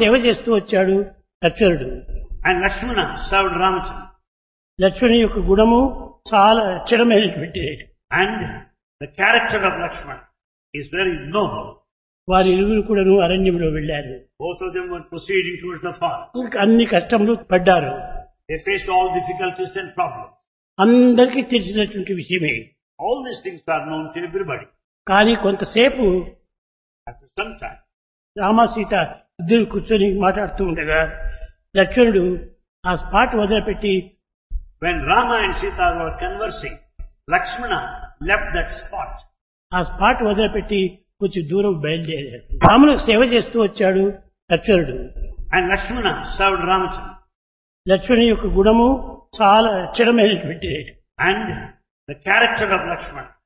సేవ చేస్తూ వచ్చాడు లక్ష్మణుడు And Lakshmana served Ramachandra. లక్ష్మణుని యొక్క గుణము చాలా అచ్చడమైనటువంటి And the character of Lakshmana is very noble. వారి ఇరువురు కూడాను అరణ్యంలో వెళ్ళారు Both of them were proceeding towards the forest. ఇంకా అన్ని కష్టములు పడ్డారు They faced all difficulties and problems. అందరికీ తెలిసినటువంటి విషయమే All these things are known to everybody. కానీ కొంతసేపు After some time, Rama Sita ఇద్దరు కూర్చొని మాట్లాడుతూ ఉండగా లక్ష్మణుడు ఆ స్పాట్ వదిలిపెట్టి when Rama and Sita were conversing, Lakshmana left that spot. ఆ స్పాట్ వదిలిపెట్టి కొంచెం దూరం బయలుదేరాడు రాములకు సేవ చేస్తూ వచ్చాడు లక్ష్మణుడు And Lakshmana served Ramachandra. లక్ష్మణుని యొక్క గుణము చాలా అచ్చడమైనటువంటి And the character of Lakshmana